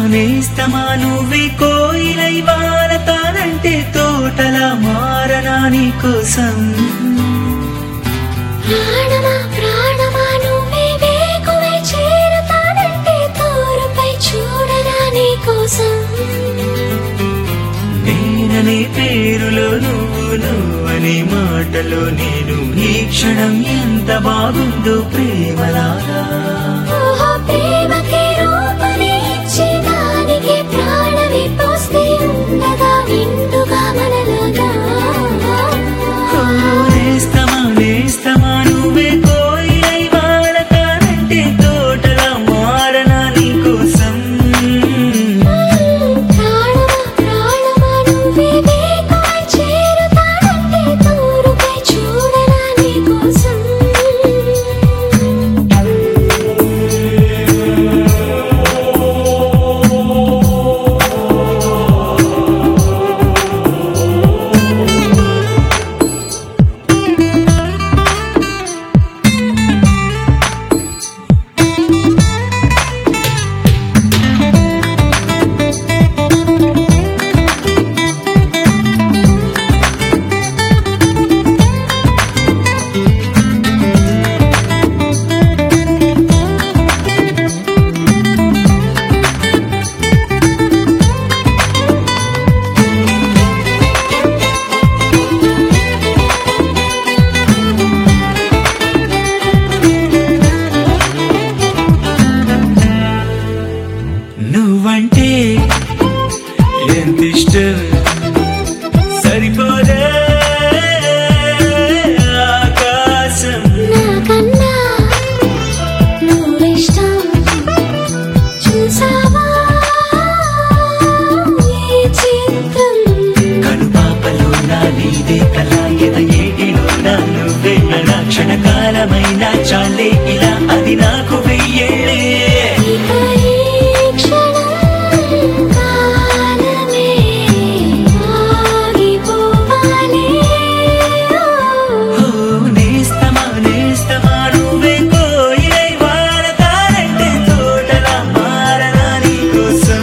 నేస్తమా నువ్వే కోయిలై వారతానంటే తోటలా మారనా నీ కోసం ప్రాణమా ప్రాణమా నువ్వే వేకువై చేరుతానంటే తోరుపై చూడరా నీ కోసం నేననే పేరులో నువ్వు నువ్వనే మాటలో నేను ఈ క్షణం ఎంత బాగుందో ప్రేమలాగా ఓహో ప్రేమకి రూపని ఇచ్చి దానికి ప్రాణమి పోస్తే ఉండగా నిండుగా మనలాగా ఓ నేస్తమా నేస్తమా నువ్వే కోయిలై వాడతానంటే తోటలా మారనా నీ కోసం ప్రాణమా ప్రాణమా నువ్వే వేకువై చేరుతానంటే తోరుపై చూడరా నీ కోసం నువ్వంటే ఎంత ఇష్టం సరిపోదే ఆకాశం నాకన్నా నువ్విష్టం చూసావా ఈ చిత్రం కనుపాపలో నా నీదే కళ ఎద ఏటిలో నా నువ్వే నా క్షణకాలమైన చాలే ఇలా అది నాకు వెయ్యేళ్ళే ఇక ఈ క్షణం కాలమే ఆగిపోవాలి ఓ నేస్తమా నేస్తమా నువ్వే కోయిలై వాడతానంటే తోటలా మారనా నీ కోసం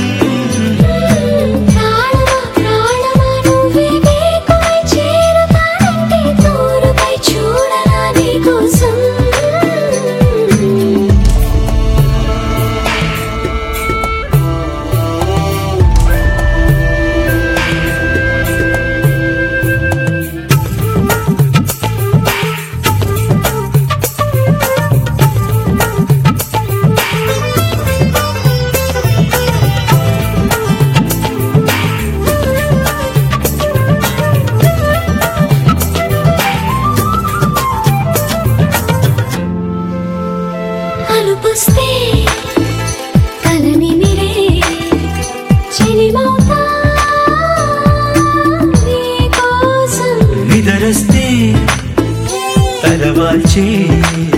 ప్రాణమా ప్రాణమా నువ్వే వేకువై చేరుతానంటే తోరుపై చూడరా నీ కోసం అలుపుస్తే కలని మిరే చెలిమౌతా నీ కోసం నిదరస్తే తలవాల్చే